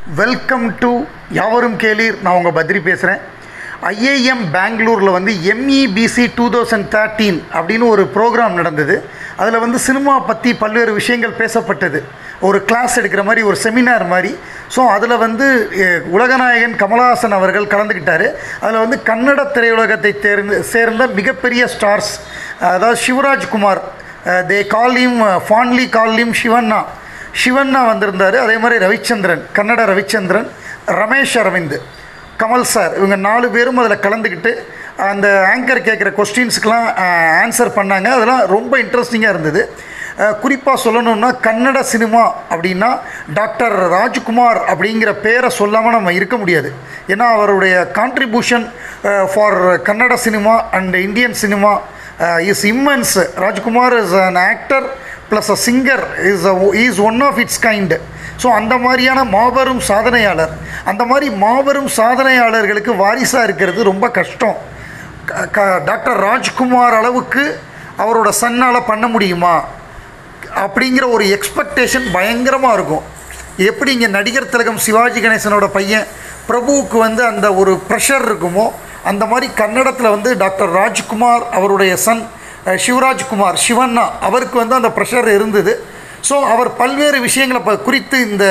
welcome to யாவரும் கேளீர் நான் உங்கள் பத்ரி பேசுகிறேன் ஐஏஎம் பெங்களூரில் வந்து எம்இபிசி டூ தௌசண்ட் தேர்ட்டீன் அப்படின்னு ஒரு ப்ரோக்ராம் நடந்தது அதில் வந்து சினிமா பற்றி பல்வேறு விஷயங்கள் பேசப்பட்டது ஒரு கிளாஸ் எடுக்கிற மாதிரி ஒரு செமினார் மாதிரி ஸோ அதில் வந்து அஹ், உலகநாயகன் கமலஹாசன் அவர்கள் கலந்துக்கிட்டார் அதில் வந்து கன்னட திரையுலகத்தை தேர்ந்து சேர்ந்த மிகப்பெரிய ஸ்டார்ஸ் அதாவது சிவராஜ்குமார் தே கால்லியும் ஃபான்லி கால்லியும் சிவண்ணா சிவண்ணா வந்திருந்தார் அதே மாதிரி ரவிச்சந்திரன் கன்னட ரவிச்சந்திரன் ரமேஷ் அரவிந்த் கமல் சார் இவங்க நாலு பேரும் அதில் கலந்துக்கிட்டு அந்த ஆங்கர் கேட்குற கொஸ்டின்ஸ்க்கெலாம் ஆன்சர் பண்ணாங்க அதெல்லாம் ரொம்ப இன்ட்ரெஸ்டிங்காக இருந்தது குறிப்பாக சொல்லணும்னா கன்னட சினிமா அப்படின்னா டாக்டர் ராஜ்குமார் அப்படிங்கிற பேரை சொல்லாமல் நம்ம இருக்க முடியாது ஏன்னா அவருடைய contribution for Kannada cinema and Indian cinema is immense Rajkumar is an actor plus a singer is is one of its kind so அந்த மாதிரியான மாபெரும் சாதனையாளர் அந்த மாதிரி மாபெரும் சாதனையாளர்களுக்கு வாரிசாக இருக்கிறது ரொம்ப கஷ்டம் க- க- டாக்டர் ராஜ்குமார் அளவுக்கு அவரோட சன்னால் பண்ண முடியுமா அப்படிங்கிற ஒரு எக்ஸ்பெக்டேஷன் பயங்கரமாக இருக்கும் எப்படி இங்கே நடிகர் திலகம் சிவாஜி கணேசனோட பையன் பிரபுவுக்கு வந்து அந்த ஒரு ப்ரெஷர் இருக்குமோ அந்த மாதிரி கன்னடத்தில் வந்து டாக்டர் ராஜ்குமார் அவருடைய சன் அஹ், சிவராஜ்குமார் சிவண்ணா அவருக்கு வந்து அந்த ப்ரெஷர் இருந்தது ஸோ அவர் பல்வேறு விஷயங்களை ப குறித்து இந்த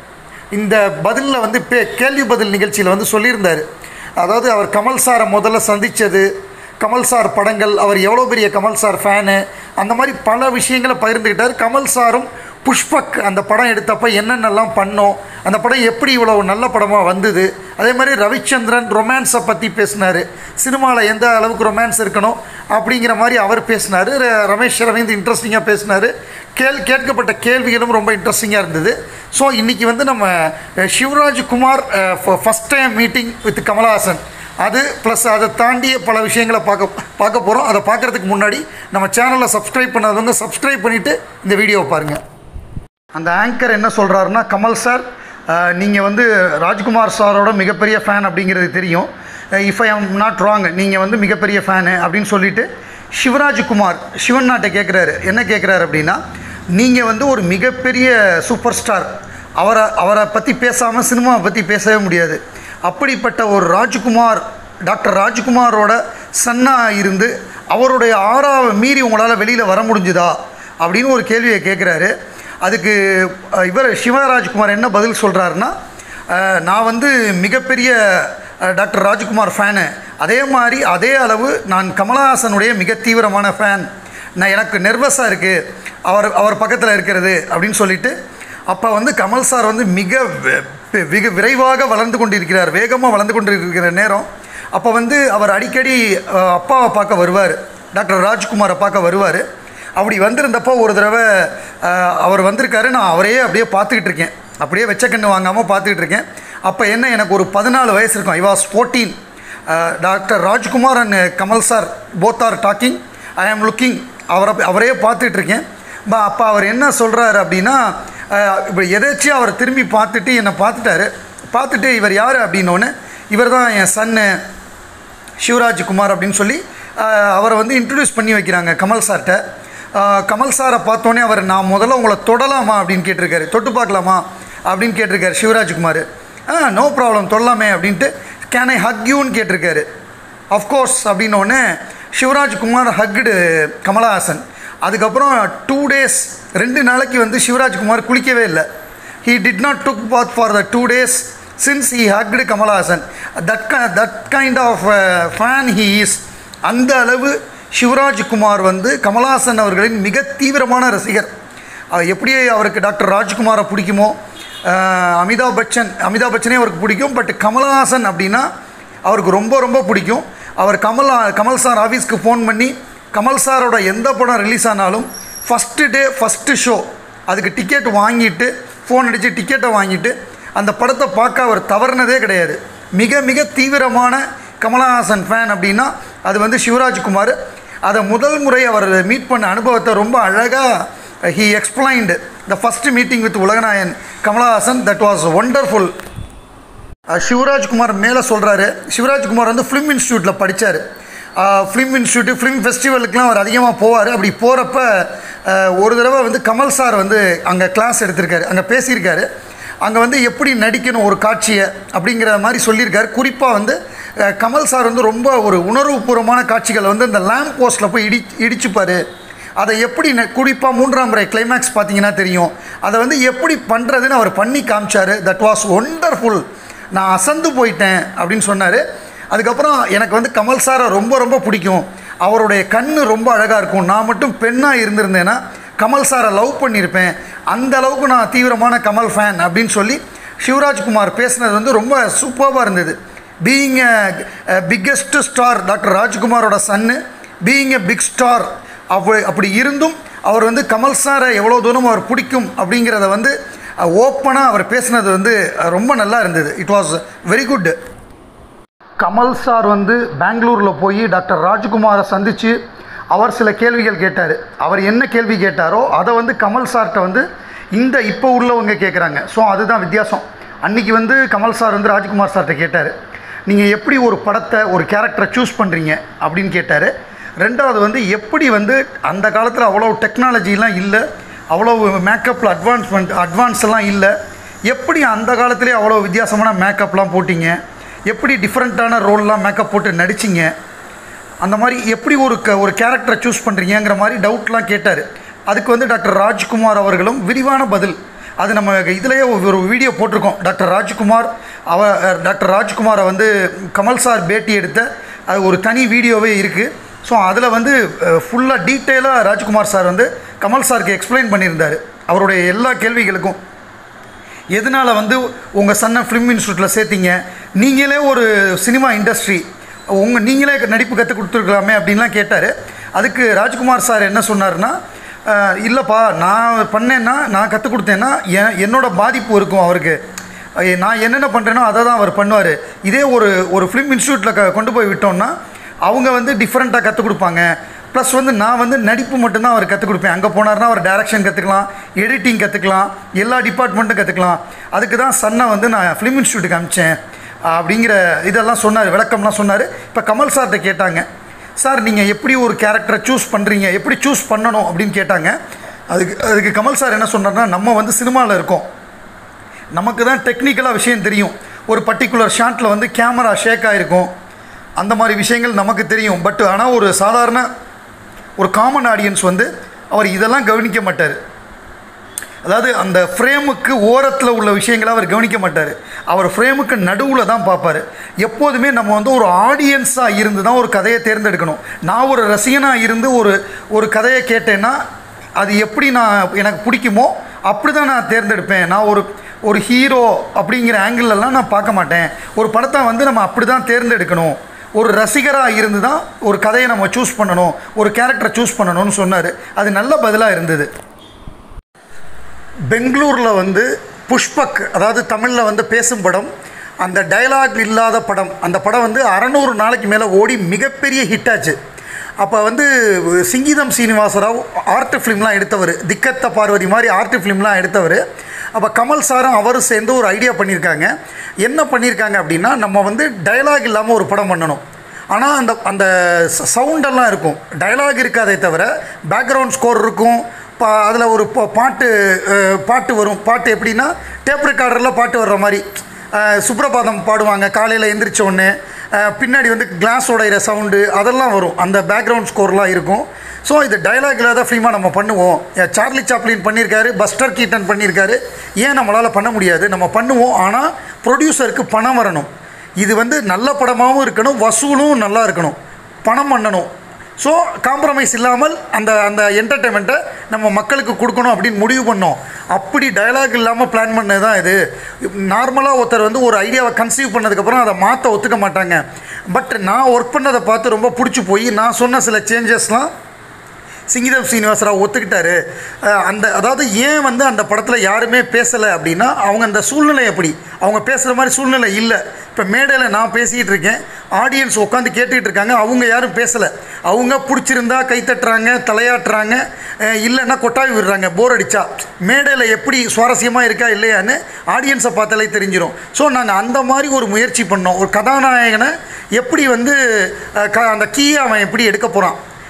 இந்த பதிலில் வந்து பே கேள்வி பதில் நிகழ்ச்சியில் வந்து சொல்லியிருந்தார் அதாவது அவர் கமல் சாரை முதல்ல சந்தித்தது கமல் சார் படங்கள் அவர் எவ்வளோ பெரிய கமல் சார் ஃபேனு அந்த மாதிரி பல விஷயங்களை பகிர்ந்துக்கிட்டார் கமல் சாரும் புஷ்பக் அந்த படம் எடுத்தப்போ என்னென்னலாம் பண்ணோம் அந்த படம் எப்படி இவ்வளோ நல்ல படமாக வந்தது அதே மாதிரி ரவிச்சந்திரன் ரொமான்ஸை பற்றி பேசினார் சினிமாவில் எந்த அளவுக்கு ரொமான்ஸ் இருக்கணும் அப்படிங்கிற மாதிரி அவர் பேசினார் ரமேஷ் அரவிந்த் இன்ட்ரெஸ்டிங்காக பேசினார் கேள் கேட்கப்பட்ட கேள்விகளும் ரொம்ப இன்ட்ரெஸ்டிங்காக இருந்தது ஸோ இன்றைக்கி வந்து நம்ம அஹ், Shivaraj Kumar first time meeting with Kamal Haasan அது ப்ளஸ் அதை தாண்டிய பல விஷயங்களை பார்க்க பார்க்க போகிறோம் அதை பார்க்குறதுக்கு முன்னாடி நம்ம சேனலை சப்ஸ்கிரைப் பண்ணாதவங்க சப்ஸ்கிரைப் பண்ணிவிட்டு இந்த வீடியோவை பாருங்கள் அந்த ஆங்கர் என்ன சொல்கிறாருன்னா கமல் சார் நீங்கள் வந்து ராஜ்குமார் சாரோட மிகப்பெரிய ஃபேன் அப்படிங்கிறது தெரியும் if I am not wrong நீங்கள் வந்து மிகப்பெரிய ஃபேனு அப்படின்னு சொல்லிட்டு சிவராஜ்குமார் சிவண்ணாட்ட கேட்குறாரு என்ன கேட்குறாரு அப்படின்னா நீங்கள் வந்து ஒரு மிகப்பெரிய சூப்பர் ஸ்டார் அவரை அவரை பற்றி பேசாமல் சினிமாவை பற்றி பேசவே முடியாது அப்படிப்பட்ட ஒரு ராஜ்குமார் டாக்டர் ராஜ்குமாரோட சன்னாக இருந்து அவருடைய ஆறாவை மீறி உங்களால் வெளியில் வர முடிஞ்சுதா அப்படின்னு ஒரு கேள்வியை கேட்குறாரு அதுக்கு அஹ், இவர் சிவராஜ்குமார் என்ன பதில் சொல்கிறாருன்னா அஹ், நான் வந்து மிகப்பெரிய அஹ், டாக்டர் ராஜ்குமார் ஃபேனு அதே மாதிரி அதே அளவு நான் கமலஹாசனுடைய மிக தீவிரமான ஃபேன் நான் எனக்கு நெர்வஸாக இருக்குது அவர் அவர் பக்கத்தில் இருக்கிறது அப்படின்னு சொல்லிட்டு அப்போ வந்து கமல் சார் வந்து மிக வெ- வெ- வெகு விரைவாக வளர்ந்து கொண்டிருக்கிறார் வேகமாக வளர்ந்து கொண்டிருக்கிற நேரம் அப்போ வந்து அவர் அடிக்கடி அஹ், அப்பாவை பார்க்க வருவார் டாக்டர் ராஜ்குமாரை பார்க்க வருவார் அப்படி வந்திருந்தப்போ ஒரு தடவை அஹ், அவர் வந்திருக்காரு நான் அவரையே அப்படியே பார்த்துக்கிட்டு இருக்கேன் அப்படியே வெச்ச கண்ணு வாங்காமல் பார்த்துக்கிட்டு இருக்கேன் அப்போ என்ன எனக்கு ஒரு பதினாலு வயசு இருக்கும் I was fourteen doctor Rajkumar and Kamal sir both are talking I am looking அவரை அவரையே பார்த்துட்டு இருக்கேன் ப- அப்போ அவர் என்ன சொல்கிறாரு அப்படின்னா அஹ், இப்போ எதாச்சும் அவர் திரும்பி பார்த்துட்டு என்னை பார்த்துட்டாரு பார்த்துட்டு இவர் யார் அப்படின்னோடனே இவர் தான் என் சன்னு சிவராஜ் குமார் அப்படின்னு சொல்லி அஹ், அவரை வந்து இன்ட்ரடியூஸ் பண்ணி வைக்கிறாங்க கமல் சார்கிட்ட அஹ், கமல் சாரை பார்த்தோன்னே அவர் நான் முதல்ல உங்களை தொடலாமா அப்படின்னு கேட்டிருக்காரு தொட்டு பார்க்கலாமா அப்படின்னு கேட்டிருக்காரு சிவராஜ்குமார் ஆ நோ ப்ராப்ளம் தொடலாமே அப்படின்ட்டு கேன் ஐ ஹக் யூன்னு கேட்டிருக்காரு அஃப்கோர்ஸ் அப்படின்னோடனே சிவராஜ்குமார் ஹக்டு கமலஹாசன் அதுக்கப்புறம் டூ டேஸ் ரெண்டு நாளைக்கு வந்து சிவராஜ்குமார் குளிக்கவே இல்லை he did not took bath for the two days since he hugged Kamal Haasan that ki- that kind of uh, fan he is அந்த அளவு சிவராஜ்குமார் வந்து கமலஹாசன் அவர்களின் மிக தீவிரமான ரசிகர் அவர் எப்படி அவருக்கு டாக்டர் ராஜ்குமாரை பிடிக்குமோ அஹ், அமிதாப் பச்சன் அமிதாப் பச்சனே அவருக்கு பிடிக்கும் பட் கமலஹாசன் அப்படின்னா அவருக்கு ரொம்ப ரொம்ப பிடிக்கும் அவர் கமல் கமல் சார் ஆஃபீஸ்க்கு ஃபோன் பண்ணி கமல் சாரோட எந்த படம் ரிலீஸ் ஆனாலும் ஃபஸ்ட்டு டே ஃபஸ்ட்டு ஷோ அதுக்கு டிக்கெட் வாங்கிட்டு ஃபோன் அடித்து டிக்கெட்டை வாங்கிட்டு அந்த படத்தை பார்க்க அவர் தவறுனதே கிடையாது மிக மிக தீவிரமான கமலஹாசன் ஃபேன் அப்படின்னா அது வந்து சிவராஜ்குமார் அதை முதல் முறை அவர் மீட் பண்ண அனுபவத்தை ரொம்ப அழகாக he explained the first meeting with உலகநாயன் கமலஹாசன் தட் வாஸ் ஒண்டர்ஃபுல் அஹ் சிவராஜ்குமார் மேலே சொல்கிறாரு சிவராஜ்குமார் வந்து ஃபிலிம் இன்ஸ்டியூட்டில் படித்தார் ஃபிலிம் இன்ஸ்டியூட்டு ஃபிலிம் ஃபெஸ்டிவலுக்குலாம் அவர் அதிகமாக போவார் அப்படி போகிறப்ப ஒரு தடவை வந்து கமல் சார் வந்து அங்கே கிளாஸ் எடுத்திருக்காரு அங்கே பேசியிருக்காரு அங்கே வந்து எப்படி நடிக்கணும் ஒரு காட்சியை அப்படிங்கிற மாதிரி சொல்லியிருக்காரு குறிப்பாக வந்து அஹ், கமல் சார் வந்து ரொம்ப ஒரு உணர்வுபூர்வமான காட்சிகளை வந்து இந்த லேம்ப் போஸ்ட்டில் போய் இடி இடிச்சுப்பார் அதை எப்படி குறிப்பாக மூன்றாம் முறை கிளைமேக்ஸ் பார்த்தீங்கன்னா தெரியும் அதை வந்து எப்படி பண்ணுறதுன்னு அவர் பண்ணி காமிச்சார் தட் வாஸ் ஒண்டர்ஃபுல் நான் அசந்து போயிட்டேன் அப்படின்னு சொன்னார் அதுக்கப்புறம் எனக்கு வந்து கமல் சாரை ரொம்ப ரொம்ப பிடிக்கும் அவருடைய கண் ரொம்ப அழகாக இருக்கும் நான் மட்டும் பெண்ணாக இருந்திருந்தேன்னா கமல் சாரை லவ் பண்ணியிருப்பேன் அந்த அளவுக்கு நான் தீவிரமான கமல் ஃபேன் அப்படின்னு சொல்லி சிவராஜ்குமார் பேசுனது வந்து ரொம்ப சூப்பராக இருந்தது being a biggest star doctor ராஜ்குமாரோட சன்னு பீயிங் எ பிக் ஸ்டார் அப்படி அப்படி இருந்தும் அவர் வந்து கமல் சாரை எவ்வளோ தூரம் அவர் பிடிக்கும் அப்படிங்கிறத வந்து ஓப்பனாக அவர் பேசுனது வந்து அஹ், ரொம்ப நல்லா இருந்தது it was very good Kamal sir வந்து பெங்களூரில் போய் டாக்டர் ராஜ்குமாரை சந்தித்து அவர் சில கேள்விகள் கேட்டார் அவர் என்ன கேள்வி கேட்டாரோ அதை வந்து கமல் சார்கிட்ட வந்து இந்த இப்போ உள்ளவங்க கேட்குறாங்க ஸோ அதுதான் வித்தியாசம் அன்றைக்கி வந்து கமல் சார் வந்து ராஜ்குமார் சார்கிட்ட கேட்டார் நீங்கள் எப்படி ஒரு படத்தை ஒரு கேரக்டரை சூஸ் பண்ணுறீங்க அப்படின்னு கேட்டார் ரெண்டாவது வந்து எப்படி வந்து அந்த காலத்தில் அவ்வளோ டெக்னாலஜிலாம் இல்லை அவ்வளோ மேக்கப்பில் அட்வான்ஸ்மெண்ட் அட்வான்ஸ் எல்லாம் இல்லை எப்படி அந்த காலத்திலே அவ்வளோ வித்தியாசமான மேக்கப்லாம் போட்டிங்க எப்படி டிஃப்ரெண்ட்டான ரோல்லாம் மேக்கப் போட்டு நடிச்சிங்க அந்த மாதிரி எப்படி ஒரு க ஒரு கேரக்டரை சூஸ் பண்ணுறீங்கிற மாதிரி டவுட்லாம் கேட்டார் அதுக்கு வந்து டாக்டர் ராஜ்குமார் அவர்களும் விரிவான பதில் அது நம்ம இதுலேயே ஒரு வீடியோ போட்டிருக்கோம் டாக்டர் ராஜ்குமார் அவ டாக்டர் ராஜ்குமாரை வந்து கமல் சார் பேட்டி எடுத்த அது ஒரு தனி வீடியோவே இருக்குது ஸோ அதில் வந்து ஃபுல்லாக டீட்டெயிலாக ராஜ்குமார் சார் வந்து கமல் சாருக்கு எக்ஸ்பிளைன் பண்ணியிருந்தார் அவருடைய எல்லா கேள்விகளுக்கும் எதனால் வந்து உங்கள் சன்னை ஃபிலிம் இன்ஸ்டியூட்டில் சேர்த்தீங்க நீங்களே ஒரு சினிமா இண்டஸ்ட்ரி உங்கள் நீங்களே நடிப்பு கற்றுக் கொடுத்துருக்கலாமே அப்படின்லாம் கேட்டார் அதுக்கு ராஜ்குமார் சார் என்ன சொன்னார்னா "அஹ், இல்லைப்பா நான் பண்ணேன்னா நான் கற்றுக் கொடுத்தேன்னா என் என்னோட பாதிப்பு இருக்கும் அவருக்கு அஹ், நான் என்னென்ன பண்ணுறேனோ அதை தான் அவர் பண்ணுவார் இதே ஒரு ஒரு ஃபிலிம் இன்ஸ்டியூட்டில் க கொண்டு போய் விட்டோம்னா அவங்க வந்து டிஃப்ரெண்ட்டாக கற்றுக் கொடுப்பாங்க ப்ளஸ் வந்து நான் வந்து நடிப்பு மட்டும்தான் அவர் கற்றுக் கொடுப்பேன் அங்கே போனார்னா அவர் டைரக்ஷன் கற்றுக்கலாம் எடிட்டிங் கற்றுக்கலாம் எல்லா டிபார்ட்மெண்ட்டும் கற்றுக்கலாம் அதுக்கு தான் சன்னை வந்து நான் ஃபிலிம் இன்ஸ்டியூட்டுக்கு அமிச்சேன் அப்படிங்கிற இதெல்லாம் சொன்னார் விளக்கம்லாம் சொன்னார் இப்போ கமல் சார்கிட்ட கேட்டாங்க சார் நீங்கள் எப்படி ஒரு கேரக்டரை சூஸ் பண்ணுறீங்க எப்படி சூஸ் பண்ணணும் அப்படின்னு கேட்டாங்க அதுக்கு அதுக்கு கமல் சார் என்ன சொன்னார்னா நம்ம வந்து சினிமாவில் இருக்கோம் நமக்கு தான் டெக்னிக்கலாக விஷயம் தெரியும் ஒரு பர்டிகுலர் ஷாட்டில் வந்து கேமரா ஷேக் ஆகிருக்கும் அந்த மாதிரி விஷயங்கள் நமக்கு தெரியும் பட் ஆனால் ஒரு சாதாரண ஒரு காமன் ஆடியன்ஸ் வந்து அவர் இதெல்லாம் கவனிக்க மாட்டார் அதாவது அந்த ஃப்ரேமுக்கு ஓரத்தில் உள்ள விஷயங்களை அவர் கவனிக்க மாட்டார் அவர் ஃப்ரேமுக்கு நடுவில் தான் பார்ப்பார் எப்போதுமே நம்ம வந்து ஒரு ஆடியன்ஸாக இருந்து தான் ஒரு கதையை தேர்ந்தெடுக்கணும் நான் ஒரு ரசிகனாக இருந்து ஒரு ஒரு கதையை கேட்டேன்னா அது எப்படி நான் எனக்கு பிடிக்குமோ அப்படி தான் நான் தேர்ந்தெடுப்பேன் நான் ஒரு ஒரு ஹீரோ அப்படிங்கிற ஆங்கிள்லாம் நான் பார்க்க மாட்டேன் ஒரு படத்தை வந்து நம்ம அப்படி தான் தேர்ந்தெடுக்கணும் ஒரு ரசிகராக இருந்து தான் ஒரு கதையை நம்ம சூஸ் பண்ணணும் ஒரு கேரக்டரை சூஸ் பண்ணணும்னு சொன்னார் அது நல்ல பதிலாக இருந்தது பெங்களூரில் வந்து புஷ்பக் அதாவது தமிழில் வந்து பேசும் படம் அந்த டயலாக் இல்லாத படம் அந்த படம் வந்து அறநூறு நாளைக்கு மேலே ஓடி மிகப்பெரிய ஹிட் ஆச்சு அப்போ வந்து சிங்கீதம் சீனிவாசராவ் ஆர்ட் ஃபிலிம்லாம் எடுத்தவர் திக்கத்த பார்வதி மாதிரி ஆர்ட் ஃபிலிம்லாம் எடுத்தவர் அப்போ கமல் சாரும் அவரும் சேர்ந்து ஒரு ஐடியா பண்ணியிருக்காங்க என்ன பண்ணியிருக்காங்க அப்படின்னா நம்ம வந்து டயலாக் இல்லாமல் ஒரு படம் பண்ணணும் ஆனால் அந்த அந்த சவுண்டெல்லாம் இருக்கும் டயலாக் இருக்காதே தவிர பேக்ரவுண்ட் ஸ்கோர் இருக்கும் பா அதில் ஒரு பா- பாட்டு அஹ், பாட்டு வரும் பாட்டு எப்படின்னா டேப் ரெக்கார்டரில் பாட்டு வர்ற மாதிரி அஹ், சுப்ரபாதம் பாடுவாங்க காலையில் எந்திரிச்ச உடனே அஹ், பின்னாடி வந்து கிளாஸ் உடையிற சவுண்டு அதெல்லாம் வரும் அந்த பேக்ரவுண்ட் ஸ்கோர்லாம் இருக்கும் ஸோ இது டயலாக் இல்லாத ஃபிலிமாக நம்ம பண்ணுவோம் அஹ், சார்லி சாப்ளின் பண்ணியிருக்காரு பஸ்டர் கீட்டன் பண்ணியிருக்காரு ஏன் நம்மளால் பண்ண முடியாது நம்ம பண்ணுவோம் ஆனால் ப்ரொடியூசருக்கு பணம் வரணும் இது வந்து நல்ல படமாகவும் இருக்கணும் வசூலும் நல்லா இருக்கணும் பணம் பண்ணணும் ஸோ காம்ப்ரமைஸ் இல்லாமல் அந்த அந்த என்டர்டெயின்மெண்ட்டை நம்ம மக்களுக்கு கொடுக்கணும் அப்படின்னு முடிவு பண்ணோம் அப்படி டயலாக் இல்லாமல் பிளான் பண்ணது தான் இது நார்மலாக ஒருத்தர் வந்து ஒரு ஐடியாவை கன்சீவ் பண்ணதுக்கப்புறம் அதை மாற்ற ஒத்துக்க மாட்டாங்க பட் நான் ஒர்க் பண்ணதை பார்த்து ரொம்ப பிடிச்சி போய் நான் சொன்ன சில சேஞ்சஸ்லாம் சிங்கிதம் சீனிவாசராவ் ஒத்துக்கிட்டாரு அஹ் அந்த அதாவது ஏன் வந்து அந்த படத்தில் யாருமே பேசலை அப்படின்னா அவங்க அந்த சூழ்நிலை எப்படி அவங்க பேசுகிற மாதிரி சூழ்நிலை இல்லை இப்போ மேடையில் நான் பேசிக்கிட்டு இருக்கேன் ஆடியன்ஸ் உட்காந்து கேட்டுக்கிட்டு இருக்காங்க அவங்க யாரும் பேசலை அவங்க பிடிச்சிருந்தா கைத்தட்டுறாங்க தலையாட்டுறாங்க அஹ் இல்லைன்னா கொட்டாவி விடுறாங்க போர் அடிச்சா மேடையில் எப்படி சுவாரஸ்யமாக இருக்கா இல்லையான்னு ஆடியன்ஸை பார்த்தாலே தெரிஞ்சிடும் ஸோ நாங்கள் அந்த மாதிரி ஒரு முயற்சி பண்ணோம் ஒரு கதாநாயகனை எப்படி வந்து அஹ், க அந்த கீயை அவன் எப்படி எடுக்க போகிறான்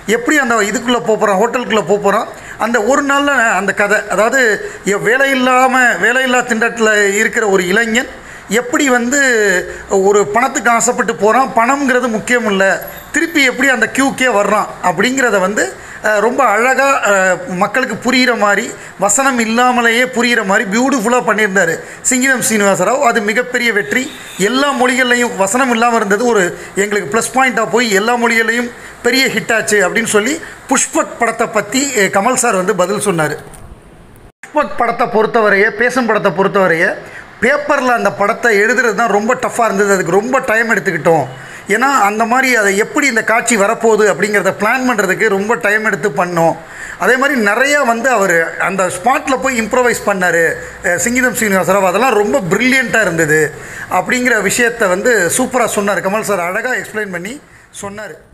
எப்படி அந்த இதுக்குள்ளே போகிறோம் ஹோட்டலுக்குள்ளே போகிறோம் அந்த ஒரு நாளில் அந்த கதை அதாவது எ- வேலை இல்லாமல் வேலையில்லா திண்டாட்டில் இருக்கிற ஒரு இளைஞன் எப்படி வந்து ஒரு பணத்துக்கு ஆசைப்பட்டு போகிறான் பணம்ங்கிறது முக்கியம் இல்லை திருப்பி எப்படி அந்த கியூக்கே வர்றான் அப்படிங்கிறத வந்து அஹ், ரொம்ப அழகாக மக்களுக்கு புரிகிற மாதிரி வசனம் இல்லாமலேயே புரிகிற மாதிரி பியூட்டிஃபுல்லாக பண்ணியிருந்தார் சிங்கிதம் சீனிவாசராவ் அது மிகப்பெரிய வெற்றி எல்லா மொழிகள்லையும் வசனம் இல்லாமல் இருந்தது ஒரு எங்களுக்கு ப்ளஸ் பாயிண்ட்டாக போய் எல்லா மொழிகள்லையும் பெரிய ஹிட் ஆச்சு அப்படின்னு சொல்லி புஷ்பக் படத்தை பற்றி அஹ், கமல் சார் வந்து பதில் சொன்னார் புஷ்பக் படத்தை பொறுத்தவரைய பேசும் படத்தை பொறுத்தவரைய பேப்பரில் அந்த படத்தை எழுதுறது தான் ரொம்ப டஃப்பாக இருந்தது அதுக்கு ரொம்ப டைம் எடுத்துக்கிட்டோம் ஏன்னா அந்த மாதிரி அதை எப்படி இந்த காட்சி வரப்போகுது அப்படிங்கிறத பிளான் பண்ணுறதுக்கு ரொம்ப டைம் எடுத்து பண்ணோம் அதே மாதிரி நிறையா வந்து அவர் அந்த ஸ்பாட்டில் போய் இம்ப்ரவைஸ் பண்ணார் சிங்கிதம் சீனிவாசராவ் அதெல்லாம் ரொம்ப ப்ரில்லியண்ட்டாக இருந்தது அப்படிங்கிற விஷயத்தை வந்து சூப்பராக சொன்னார் கமல் சார் அழகாக எக்ஸ்பிளைன் பண்ணி சொன்னார்